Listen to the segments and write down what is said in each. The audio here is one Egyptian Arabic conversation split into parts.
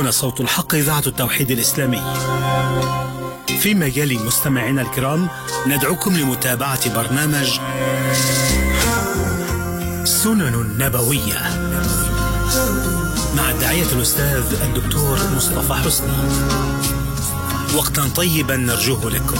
هنا صوت الحق إذاعة التوحيد الإسلامي في مجال مستمعينا الكرام ندعوكم لمتابعة برنامج سنن نبوية مع الداعية الأستاذ الدكتور مصطفى حسني وقتا طيبا نرجوه لكم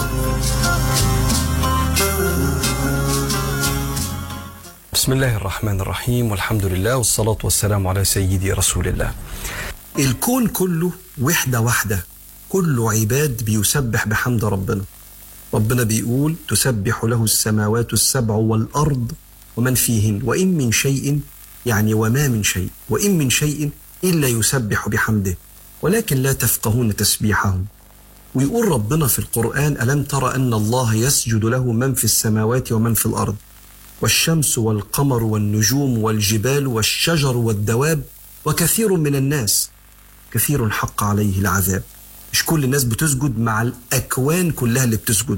بسم الله الرحمن الرحيم والحمد لله والصلاة والسلام على سيدي رسول الله الكون كله وحدة واحدة كله عباد بيسبح بحمد ربنا ربنا بيقول تسبح له السماوات السبع والأرض ومن فيهن وإن من شيء يعني وما من شيء وإن من شيء إلا يسبح بحمده ولكن لا تفقهون تسبيحهم ويقول ربنا في القرآن ألم تر أن الله يسجد له من في السماوات ومن في الأرض والشمس والقمر والنجوم والجبال والشجر والدواب وكثير من الناس كثير حق عليه العذاب مش كل الناس بتسجد مع الأكوان كلها اللي بتسجد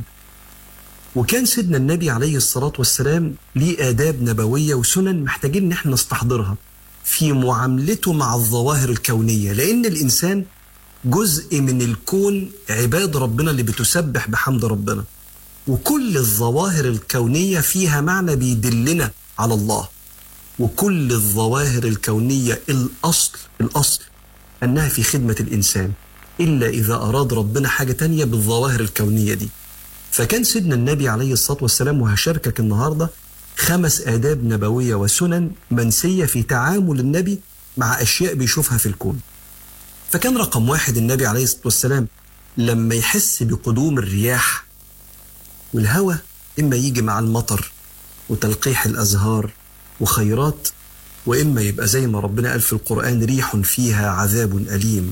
وكان سيدنا النبي عليه الصلاة والسلام ليه آداب نبوية وسنن محتاجين إن احنا نستحضرها في معاملته مع الظواهر الكونية لأن الإنسان جزء من الكون عباد ربنا اللي بتسبح بحمد ربنا وكل الظواهر الكونية فيها معنى بيدلنا على الله وكل الظواهر الكونية الأصل الأصل أنها في خدمة الإنسان إلا إذا أراد ربنا حاجة تانية بالظواهر الكونية دي فكان سيدنا النبي عليه الصلاة والسلام وهشاركك النهاردة خمس آداب نبوية وسنن منسية في تعامل النبي مع أشياء بيشوفها في الكون فكان رقم واحد النبي عليه الصلاة والسلام لما يحس بقدوم الرياح والهواء إما يجي مع المطر وتلقيح الأزهار وخيرات وإما يبقى زي ما ربنا قال في القرآن ريح فيها عذاب أليم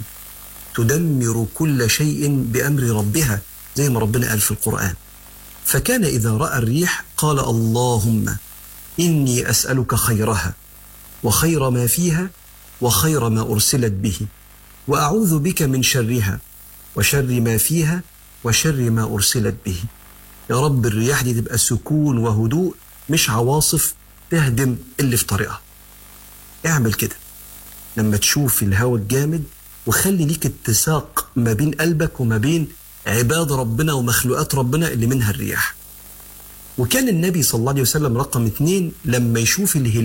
تدمر كل شيء بأمر ربها زي ما ربنا قال في القرآن فكان إذا رأى الريح قال اللهم إني أسألك خيرها وخير ما فيها وخير ما أرسلت به وأعوذ بك من شرها وشر ما فيها وشر ما أرسلت به يا رب الرياح دي تبقى سكون وهدوء مش عواصف تهدم اللي في طريقها اعمل كده لما تشوف الهواء الجامد وخلي ليك اتساق ما بين قلبك وما بين عباد ربنا ومخلوقات ربنا اللي منها الرياح وكان النبي صلى الله عليه وسلم رقم اتنين لما يشوف الهلال